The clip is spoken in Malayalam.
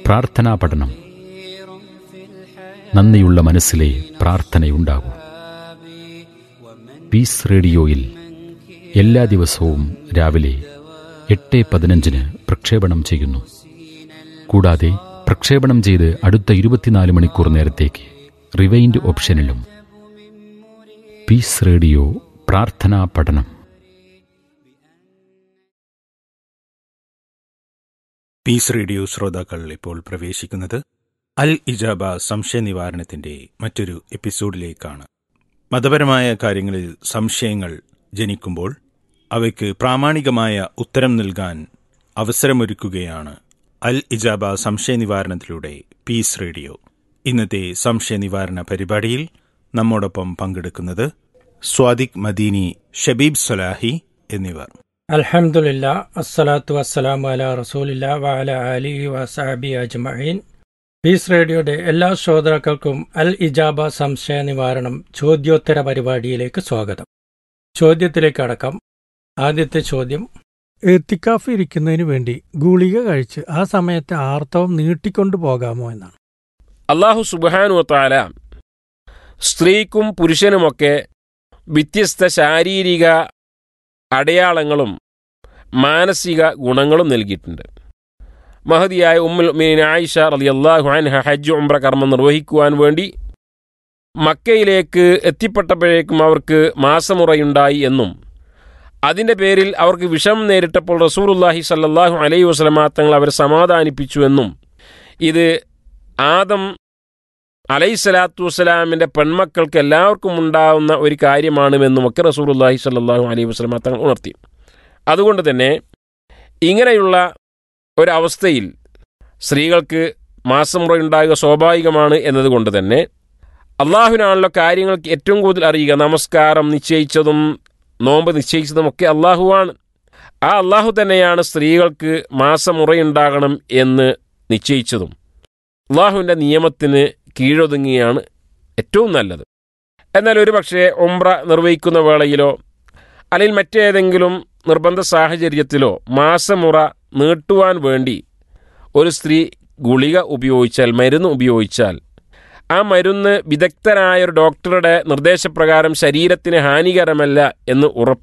പ്രാർത്ഥനാ പഠനം നന്ദിയുള്ള മനസ്സിലെ പ്രാർത്ഥനയുണ്ടാകൂ പീസ് റേഡിയോയിൽ എല്ലാ ദിവസവും രാവിലെ എട്ട് പതിനഞ്ചിന് പ്രക്ഷേപണം ചെയ്യുന്നു കൂടാതെ പ്രക്ഷേപണം ചെയ്ത് അടുത്ത ഇരുപത്തിനാല് മണിക്കൂർ നേരത്തേക്ക് റിവൈൻഡ് ഓപ്ഷനിലും പീസ് റേഡിയോ പ്രാർത്ഥനാ പഠനം പീസ് റേഡിയോ ശ്രോതാക്കൾ ഇപ്പോൾ പ്രവേശിക്കുന്നത് അൽ ഇജാബ സംശയ നിവാരണത്തിന്റെ മറ്റൊരു എപ്പിസോഡിലേക്കാണ് മതപരമായ കാര്യങ്ങളിൽ സംശയങ്ങൾ ജനിക്കുമ്പോൾ അവയ്ക്ക് പ്രാമാണികമായ ഉത്തരം നൽകാൻ അവസരമൊരുക്കുകയാണ് അൽ ഇജാബ സംശയ നിവാരണത്തിലൂടെ പീസ് റേഡിയോ ഇന്നത്തെ സംശയ നിവാരണ പരിപാടിയിൽ നമ്മോടൊപ്പം പങ്കെടുക്കുന്നത് സ്വാദിഖ് മദീനി ഷബീബ് സൊലാഹി എന്നിവർ അൽഹംദുലില്ലാ അസ്സലാത്തു വസ്സലാമു അല റസൂലില്ല വഅല അലിഹി വസഹബി അജ്മഈൻ പീസ് റേഡിയോയുടെ എല്ലാ ശ്രോതാക്കൾക്കും അൽ ഇജാബ സംശയ നിവാരണം ചോദ്യോത്തര പരിപാടിയിലേക്ക് സ്വാഗതം ചോദ്യത്തിലേക്ക് അടക്കം ആദ്യത്തെ ചോദ്യം എത്തിക്കാഫ് ഇരിക്കുന്നതിന് വേണ്ടി ഗുളിക കഴിച്ച് ആ സമയത്തെ ആർത്തവം നീട്ടിക്കൊണ്ടു പോകാമോ എന്നാണ് അള്ളാഹു സുബാനുവത്താല സ്ത്രീക്കും പുരുഷനുമൊക്കെ വ്യത്യസ്ത ശാരീരിക അടയാളങ്ങളും മാനസിക ഗുണങ്ങളും നൽകിയിട്ടുണ്ട് മഹതിയായ ഉമ്മുൽ മീൻ ആയിഷ റളിയല്ലാഹു അൻഹ ഹജ്ജ് ഉംറ കർമ്മം നിർവഹിക്കുവാൻ വേണ്ടി മക്കയിലേക്ക് എത്തിപ്പെട്ടപ്പോഴേക്കും അവർക്ക് മാസമുറയുണ്ടായി എന്നും അതിൻ്റെ പേരിൽ അവർക്ക് വിഷം നേരിട്ടപ്പോൾ റസൂലുല്ലാഹി സല്ലല്ലാഹു അലൈഹി വസല്ലമ തങ്ങൾ അവരെ സമാധാനിപ്പിച്ചു എന്നും ഇത് ആദം അലൈഹിസ്സലാത്തു വസ്സലാമിൻ്റെ പെൺമക്കൾക്ക് എല്ലാവർക്കും ഉണ്ടാവുന്ന ഒരു കാര്യമാണെന്നുമൊക്കെ റസൂലുല്ലാഹി സല്ലല്ലാഹു അലൈഹി വസല്ലമ തങ്ങൾ ഉണർത്തി അതുകൊണ്ട് തന്നെ ഇങ്ങനെയുള്ള ഒരവസ്ഥയിൽ സ്ത്രീകൾക്ക് മാസമുറ ഉണ്ടാകുക സ്വാഭാവികമാണ് എന്നതുകൊണ്ട് തന്നെ അള്ളാഹുവിനാണല്ലോ കാര്യങ്ങൾക്ക് ഏറ്റവും കൂടുതൽ അറിയുക നമസ്കാരം നിശ്ചയിച്ചതും നോമ്പ് നിശ്ചയിച്ചതുമൊക്കെ അള്ളാഹുവാണ് ആ അള്ളാഹു തന്നെയാണ് സ്ത്രീകൾക്ക് മാസമുറയുണ്ടാകണം എന്ന് നിശ്ചയിച്ചതും അള്ളാഹുവിൻ്റെ നിയമത്തിന് കീഴൊതുങ്ങിയാണ് ഏറ്റവും നല്ലത് എന്നാൽ ഒരു പക്ഷേ ഒമ്ര നിർവഹിക്കുന്ന വേളയിലോ അല്ലെങ്കിൽ മറ്റേതെങ്കിലും നിർബന്ധ സാഹചര്യത്തിലോ മാസമുറ നീട്ടുവാൻ വേണ്ടി ഒരു സ്ത്രീ ഗുളിക ഉപയോഗിച്ചാൽ മരുന്ന് ഉപയോഗിച്ചാൽ ആ മരുന്ന് വിദഗ്ധനായ ഒരു ഡോക്ടറുടെ നിർദ്ദേശപ്രകാരം ശരീരത്തിന് ഹാനികരമല്ല എന്ന് ഉറപ്പ്